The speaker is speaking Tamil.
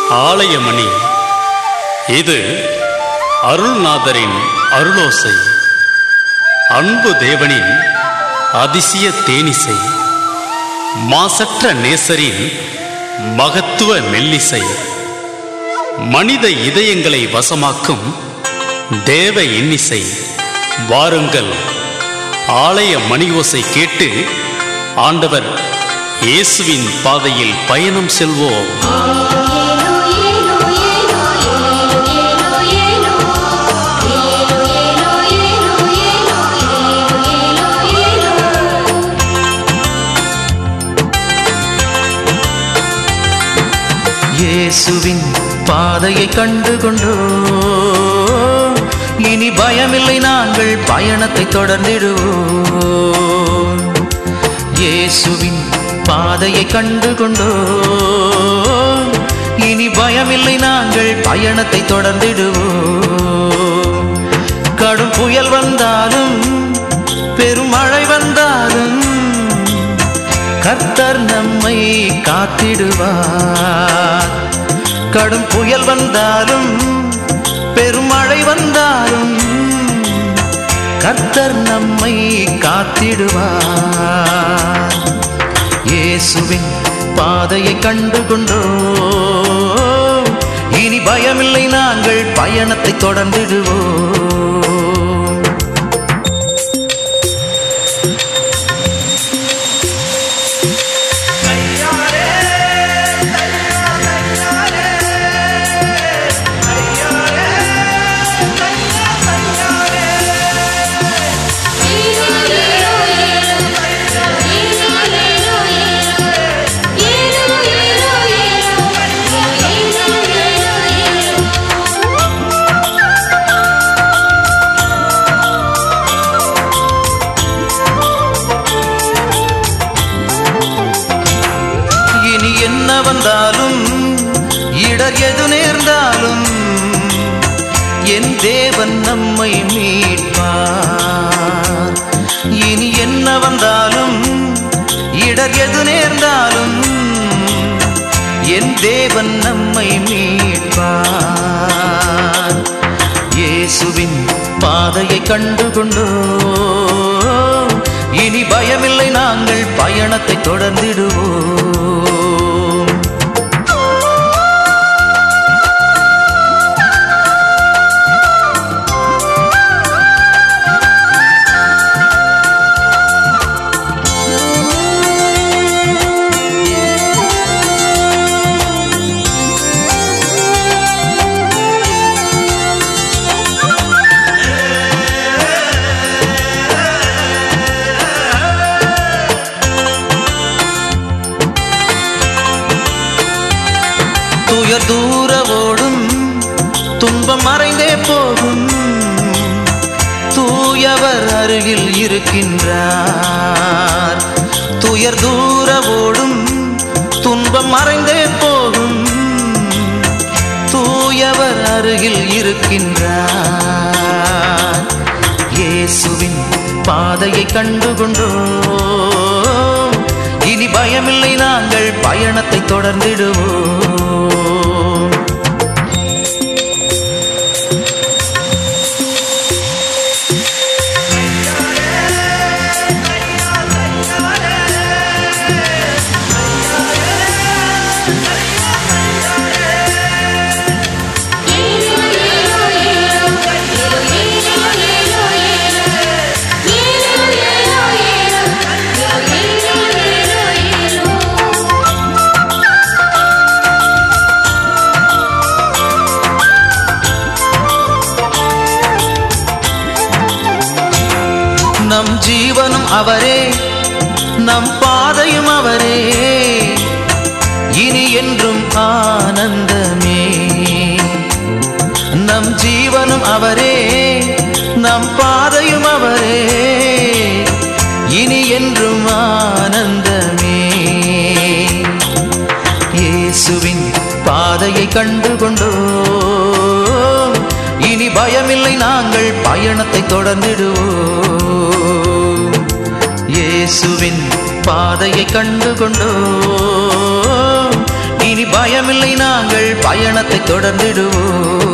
ஆலயமணி இது அருள்நாதரின் அருளோசை அன்பு தேவனின் அதிசய தேனிசை மாசற்ற நேசரின் மகத்துவ மெல்லிசை மனித இதயங்களை வசமாக்கும் தேவ இன்னிசை வாருங்கள் ஆலய மணி ஓசை கேட்டு ஆண்டவர் இயேசுவின் பாதையில் பயணம் செல்வோம் இயேசுவின் பாதையை கண்டு கொண்டோ இனி பயமில்லை நாங்கள் பயணத்தை தொடர்ந்திடுவோம் இயேசுவின் பாதையை கண்டு கொண்டோ இனி பயமில்லை நாங்கள் பயணத்தை தொடர்ந்திடுவோம் கடும் புயல் வந்தாலும் பெருமழை வந்தாலும் கர்த்தர் நம்மை காத்திடுவார் கடும் புயல் வந்தாலும் பெருமழை வந்தாலும் கர்த்தர் நம்மை காத்திடுவார் இயேசுவின் பாதையை கண்டு கொண்டோ இனி பயமில்லை நாங்கள் பயணத்தை தொடர்ந்திடுவோம் இனி என்ன வந்தாலும் இடர் எது நேர்ந்தாலும் என் தேவன் நம்மை மீட்பார் இனி என்ன வந்தாலும் இடர் எது நேர்ந்தாலும் என் தேவன் நம்மை மீட்பார் இயேசுவின் பாதையை கண்டு கொண்டோ இனி பயமில்லை நாங்கள் பயணத்தை தொடர்ந்திடுவோம் துயர் தூர ஓடும் துன்பம் மறைந்தே போகும் தூயவர் அருகில் இருக்கின்றார் துயர் தூர ஓடும் துன்பம் மறைந்தே போகும் தூயவர் அருகில் இருக்கின்றார் இயேசுவின் பாதையை கண்டு கொண்டோ இனி பயமில்லை நாங்கள் பயணத்தை தொடர்ந்திடுவோம் நம் ஜீவனும் அவரே நம் பாதையும் அவரே இனி என்றும் ஆனந்தமே நம் ஜீவனும் அவரே நம் பாதையும் அவரே இனி என்றும் ஆனந்தமே இயேசுவின் பாதையை கண்டு கொண்டோ இனி பயமில்லை நாங்கள் பயணத்தை தொடர்ந்திடுவோம் இயேசுவின் பாதையை கண்டு கொண்டோ இனி இனி பயமில்லை நாங்கள் பயணத்தை தொடர்ந்திடுவோம்